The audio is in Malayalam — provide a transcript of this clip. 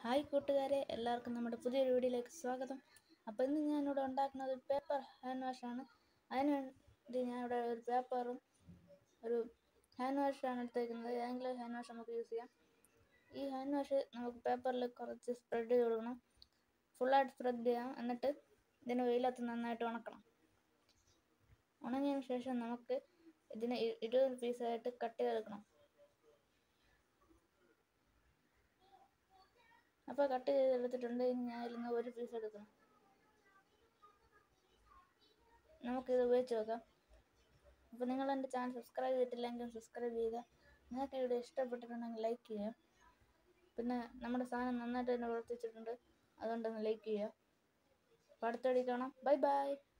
ഹായ് കൂട്ടുകാരെ എല്ലാവർക്കും നമ്മുടെ പുതിയൊരു വീഡിയോയിലേക്ക് സ്വാഗതം അപ്പോൾ ഇന്ന് ഞാനിവിടെ ഉണ്ടാക്കുന്നത് ഒരു പേപ്പർ ഹാൻഡ് വാഷാണ് അതിന് വേണ്ടി ഞാൻ ഇവിടെ ഒരു പേപ്പറും ഒരു ഹാൻഡ് വാഷാണ് എടുത്തേക്കുന്നത് ഏതെങ്കിലും ഹാൻഡ് വാഷ് നമുക്ക് യൂസ് ചെയ്യാം ഈ ഹാൻഡ് വാഷ് നമുക്ക് പേപ്പറിൽ കുറച്ച് സ്പ്രെഡ് ചെയ്ത് കൊടുക്കണം ഫുള്ളായിട്ട് സ്പ്രെഡ് ചെയ്യാം എന്നിട്ട് ഇതിന് വെയിലത്ത് നന്നായിട്ട് ഉണക്കണം ഉണങ്ങിയതിന് ശേഷം നമുക്ക് ഇതിനെ ഇ- ഇരുപത് പീസായിട്ട് കട്ട് ചെയ്തെടുക്കണം അപ്പോൾ കട്ട് ചെയ്തെടുത്തിട്ടുണ്ട് ഇനി ഞാൻ ഇതിൽ നിന്ന് ഒരു പീസ് എടുക്കണം നമുക്കിത് ഉപയോഗിച്ച് നോക്കാം അപ്പോൾ നിങ്ങൾ എൻ്റെ ചാനൽ സബ്സ്ക്രൈബ് ചെയ്തിട്ടില്ലെങ്കിൽ സബ്സ്ക്രൈബ് ചെയ്യുക നിങ്ങൾക്ക് ഇവിടെ ഇഷ്ടപ്പെട്ടിട്ടുണ്ടെങ്കിൽ ലൈക്ക് ചെയ്യുക പിന്നെ നമ്മുടെ സാധനം നന്നായിട്ട് തന്നെ പ്രവർത്തിച്ചിട്ടുണ്ട് അതുകൊണ്ടൊന്ന് ലൈക്ക് ചെയ്യുക അപ്പോൾ അടുത്ത വീഡിയോ കാണാം ബൈ ബൈ